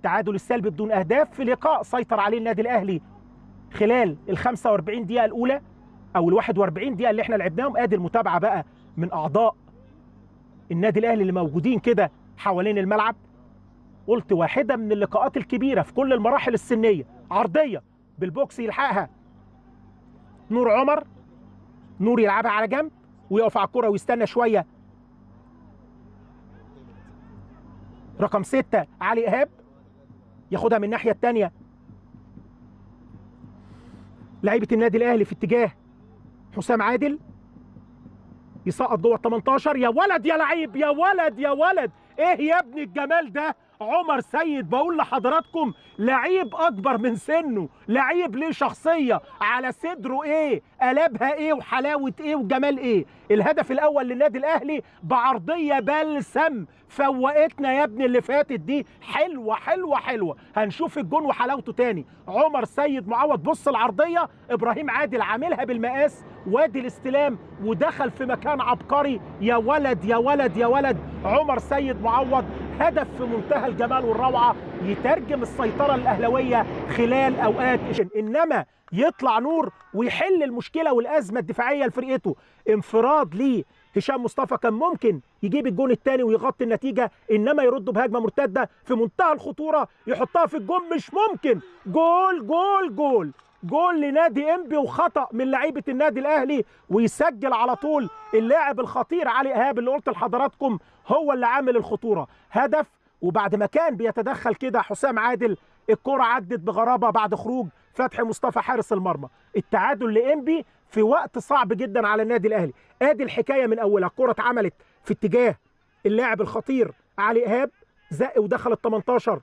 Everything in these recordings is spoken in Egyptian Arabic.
التعادل السلبي بدون اهداف في لقاء سيطر عليه النادي الاهلي خلال ال 45 دقيقه الاولى او ال 41 دقيقه اللي احنا لعبناهم ادي المتابعه بقى من اعضاء النادي الاهلي اللي موجودين كده حوالين الملعب قلت واحده من اللقاءات الكبيره في كل المراحل السنيه عرضيه بالبوكس يلحقها نور عمر نور يلعبها على جنب ويقف على الكره ويستنى شويه رقم ستة علي إيهاب ياخدها من الناحية التانية لعيبة النادي الأهلي في اتجاه حسام عادل يسقط جوه ال 18 يا ولد يا لعيب يا ولد يا ولد ايه يا ابن الجمال ده عمر سيد بقول لحضراتكم لعيب اكبر من سنه لعيب ليه شخصيه على صدره ايه قلبها ايه وحلاوه ايه وجمال ايه الهدف الاول للنادي الاهلي بعرضيه بلسم فوقتنا يا ابني اللي فاتت دي حلوه حلوه حلوه هنشوف الجون وحلاوته تاني عمر سيد معوض بص العرضيه ابراهيم عادل عاملها بالمقاس وادي الاستلام ودخل في مكان عبقري يا ولد يا ولد يا ولد عمر سيد معوض هدف في منتهى الجمال والروعه يترجم السيطره الاهلاويه خلال اوقات انما يطلع نور ويحل المشكله والازمه الدفاعيه لفرقته انفراد ليه هشام مصطفى كان ممكن يجيب الجون الثاني ويغطي النتيجه انما يرده بهجمه مرتده في منتهى الخطوره يحطها في الجون مش ممكن جول جول جول جول لنادي انبي وخطا من لعيبه النادي الاهلي ويسجل على طول اللاعب الخطير علي ايهاب اللي قلت لحضراتكم هو اللي عامل الخطوره هدف وبعد ما كان بيتدخل كده حسام عادل الكره عدت بغرابه بعد خروج فتحي مصطفى حارس المرمى التعادل لانبي في وقت صعب جدا على النادي الاهلي ادي الحكايه من اولها الكره اتعملت في اتجاه اللاعب الخطير علي ايهاب زق ودخل ال 18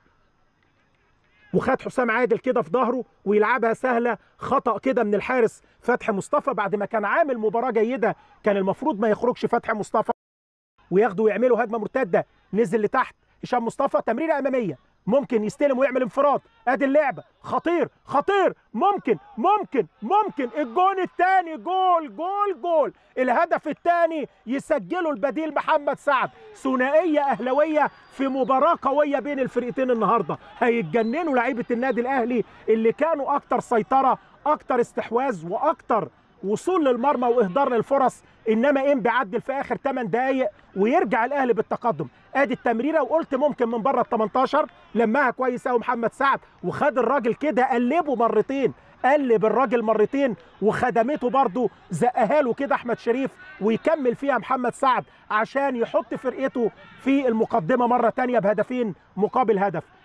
وخد حسام عادل كده في ظهره ويلعبها سهله خطا كده من الحارس فتحي مصطفى بعد ما كان عامل مباراه جيده كان المفروض ما يخرجش فتحي مصطفى وياخدوا ويعملوا هجمه مرتده نزل لتحت هشام مصطفى تمريره اماميه ممكن يستلم ويعمل انفراد ادي اللعبه خطير خطير ممكن ممكن ممكن الجون الثاني جول جول جول الهدف الثاني يسجله البديل محمد سعد ثنائيه اهلاويه في مباراه قويه بين الفرقتين النهارده هيتجننوا لعيبه النادي الاهلي اللي كانوا اكتر سيطره اكتر استحواذ واكتر وصول للمرمى واهدار للفرص انما ام بيعدل في اخر 8 دقائق ويرجع الاهلي بالتقدم ادي التمريره وقلت ممكن من بره ال 18 لمها كويس قوي محمد سعد وخد الراجل كده قلبه مرتين قلب الراجل مرتين وخدمته برضه زقها له كده احمد شريف ويكمل فيها محمد سعد عشان يحط فرقته في المقدمه مره ثانيه بهدفين مقابل هدف